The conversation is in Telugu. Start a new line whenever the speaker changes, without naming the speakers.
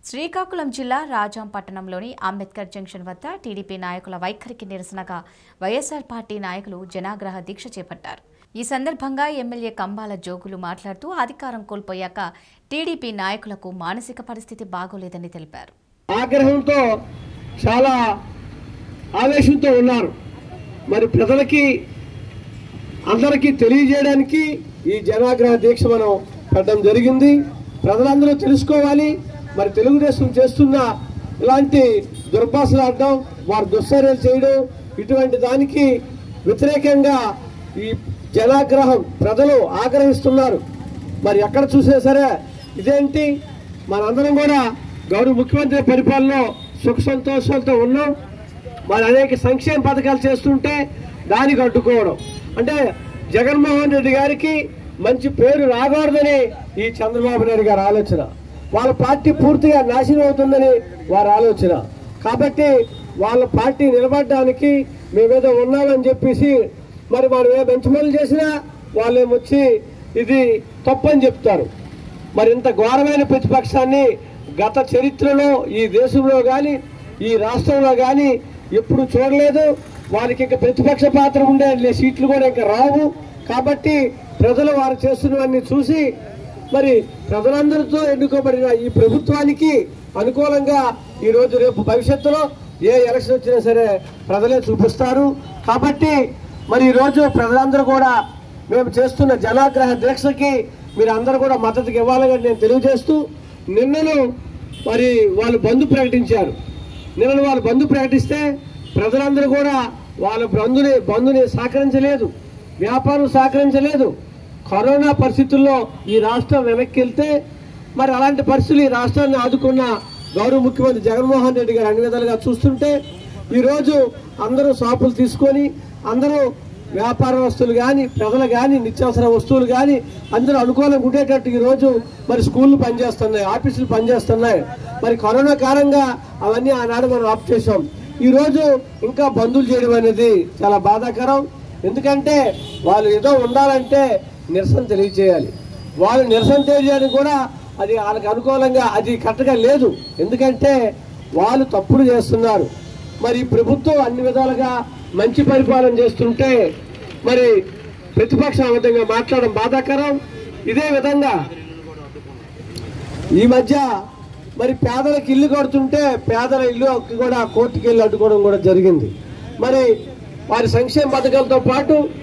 శ్రీకాకుళం జిల్లా రాజాం పట్టణంలోని అంబేద్కర్ జంక్షన్ వద్ద టీడీపీ నాయకుల వైఖరికి నిరసనగా వైఎస్ఆర్ పార్టీ నాయకులు జనాగ్రహ దీక్ష చేపట్టారు ఈ సందర్భంగా ఎమ్మెల్యే కంబాల జోగులు మాట్లాడుతూ అధికారం కోల్పోయాక టీడీపీ నాయకులకు మానసిక పరిస్థితి బాగోలేదని తెలిపారు
ఆగ్రహంతో చాలా ఆవేశంతో ఉన్నారు మరి ప్రజలకి అందరికీ తెలియజేయడానికి ఈ జనాగ్రహ దీక్ష మనం పెట్టడం జరిగింది ప్రజలందరూ తెలుసుకోవాలి మరి తెలుగుదేశం చేస్తున్న ఇలాంటి దుర్భాషలు ఆడడం వారు దుశ్చర్యలు చేయడం ఇటువంటి దానికి వ్యతిరేకంగా ఈ జనాగ్రహం ప్రజలు ఆగ్రహిస్తున్నారు మరి ఎక్కడ చూసినా సరే ఇదేంటి మనందరం కూడా గౌరవ ముఖ్యమంత్రి పరిపాలనలో సుఖ సంతోషాలతో ఉన్నాం మరి అనేక సంక్షేమ పథకాలు చేస్తుంటే దానికి అడ్డుకోవడం అంటే జగన్మోహన్ రెడ్డి గారికి మంచి పేరు రాకూడదని ఈ చంద్రబాబు నాయుడు గారి ఆలోచన వాళ్ళ పార్టీ పూర్తిగా నాశనం అవుతుందని వారి ఆలోచన కాబట్టి వాళ్ళ పార్టీ నిలబడడానికి మేమేదో ఉన్నామని చెప్పేసి మరి మనం ఏ మంచి పనులు చేసినా వాళ్ళేమొచ్చి ఇది తప్పని చెప్తారు మరి ఇంత ఘోరమైన ప్రతిపక్షాన్ని గత చరిత్రలో ఈ దేశంలో కానీ ఈ రాష్ట్రంలో కానీ ఎప్పుడు చూడలేదు వారికి ఇంకా ప్రతిపక్ష పాత్ర ఉండే లే- సీట్లు కూడా ఇంకా రావు కాబట్టి ప్రజలు వారు చేస్తున్నవన్నీ చూసి మరి ప్రజలందరితో ఎన్నుకోబడిన ఈ ప్రభుత్వానికి అనుకూలంగా ఈ రోజు రేపు భవిష్యత్తులో ఏ ఎలక్షన్ వచ్చినా సరే ప్రజలే చూపిస్తారు కాబట్టి మరి ఈ రోజు ప్రజలందరూ కూడా మేము చేస్తున్న జనాగ్రహ దీక్షకి మీరు అందరూ కూడా మద్దతుకి ఇవ్వాలని నేను తెలియజేస్తూ నిన్నను మరి వాళ్ళు బంద్ ప్రకటించారు నిన్న వాళ్ళు బంద్ ప్రకటిస్తే ప్రజలందరూ కూడా వాళ్ళ బంధుని బంధుని సహకరించలేదు వ్యాపారం సహకరించలేదు కరోనా పరిస్థితుల్లో ఈ రాష్ట్రం వెనక్కి వెళ్తే మరి అలాంటి పరిస్థితులు ఈ రాష్ట్రాన్ని ఆదుకున్న గౌరవ ముఖ్యమంత్రి జగన్మోహన్ రెడ్డి గారు అన్ని విధాలుగా చూస్తుంటే ఈరోజు అందరూ షాపులు తీసుకొని అందరూ వ్యాపార వస్తువులు కానీ ప్రజలు కానీ నిత్యావసర వస్తువులు కానీ అందరూ అనుకూలంగా ఉండేటట్టు ఈ రోజు మరి స్కూళ్ళు పనిచేస్తున్నాయి ఆఫీసులు పనిచేస్తున్నాయి మరి కరోనా కారణంగా అవన్నీ ఆనాడు మనం ఆఫ్ చేసాం ఈ రోజు ఇంకా బంధువులు చేయడం అనేది చాలా బాధాకరం ఎందుకంటే వాళ్ళు ఏదో ఉండాలంటే నిరసన తెలియజేయాలి వాళ్ళు నిరసన తెలియజేయడానికి కూడా అది వాళ్ళకి అనుకూలంగా అది కరెక్ట్గా లేదు ఎందుకంటే వాళ్ళు తప్పుడు చేస్తున్నారు మరి ఈ ప్రభుత్వం అన్ని విధాలుగా మంచి పరిపాలన చేస్తుంటే మరి ప్రతిపక్షం ఆ విధంగా మాట్లాడడం బాధాకరం ఇదే విధంగా ఈ మధ్య మరి పేదలకు ఇల్లు కడుతుంటే పేదల ఇల్లు కూడా కోర్టుకి వెళ్ళి అడ్డుకోవడం కూడా జరిగింది మరి వారి సంక్షేమ పథకాలతో పాటు